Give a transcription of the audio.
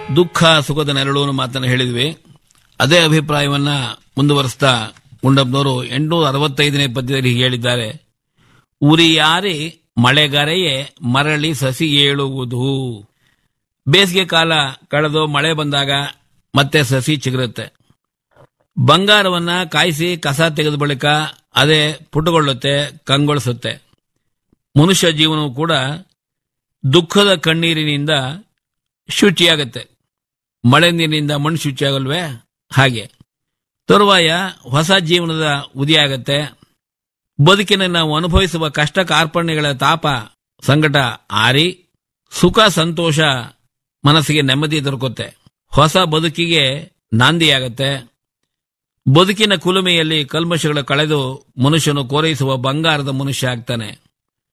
ದುಃಖ ಸುಖದ ನೆರಳು ಅನ್ನೋ ಮಾತನ್ನು ಹೇಳಿದ್ವಿ ಅದೇ ಅಭಿಪ್ರಾಯವನ್ನ ಮುಂದುವರಿಸ್ತಾ ಗುಂಡಪ್ಪನವರು ಎಂಟುನೂರ ಅರವತ್ತೈದನೇ ಪದ್ಯದಲ್ಲಿ ಹೀಗೆ ಹೇಳಿದ್ದಾರೆ ಉರಿಯಾರಿ ಮಳೆಗರೆಯೇ ಮರಳಿ ಸಸಿ ಏಳುವುದು ಬೇಸಿಗೆ ಕಾಲ ಕಳೆದು ಮಳೆ ಬಂದಾಗ ಮತ್ತೆ ಸಸಿ ಚಿಗುರುತ್ತೆ ಬಂಗಾರವನ್ನ ಕಾಯಿಸಿ ಕಸ ತೆಗೆದ ಬಳಿಕ ಅದೇ ಪುಟಗೊಳ್ಳುತ್ತೆ ಕಂಗೊಳಿಸುತ್ತೆ ಮನುಷ್ಯ ಜೀವನವು ಕೂಡ ದುಃಖದ ಕಣ್ಣೀರಿನಿಂದ ಶುಚಿಯಾಗತ್ತೆ ಮಳೆ ನೀರಿನಿಂದ ಮಣ್ಣು ಶುಚಿಯಾಗಲ್ವೇ ಹಾಗೆ ತರುವಾಯ ಹೊಸ ಜೀವನದ ಉದಿಯಾಗತ್ತೆ ಬದುಕಿನ ನಾವು ಅನುಭವಿಸುವ ಕಷ್ಟ ಕಾರ್ಪಣ್ಯಗಳ ತಾಪ ಸಂಕಟ ಆರಿ ಸುಖ ಸಂತೋಷ ಮನಸ್ಸಿಗೆ ನೆಮ್ಮದಿ ದೊರಕುತ್ತೆ ಹೊಸ ಬದುಕಿಗೆ ನಾಂದಿಯಾಗತ್ತೆ ಬದುಕಿನ ಕುಲುಮೆಯಲ್ಲಿ ಕಲ್ಮಶಗಳು ಕಳೆದು ಮನುಷ್ಯನು ಕೋರೈಸುವ ಬಂಗಾರದ ಮನುಷ್ಯ ಆಗ್ತಾನೆ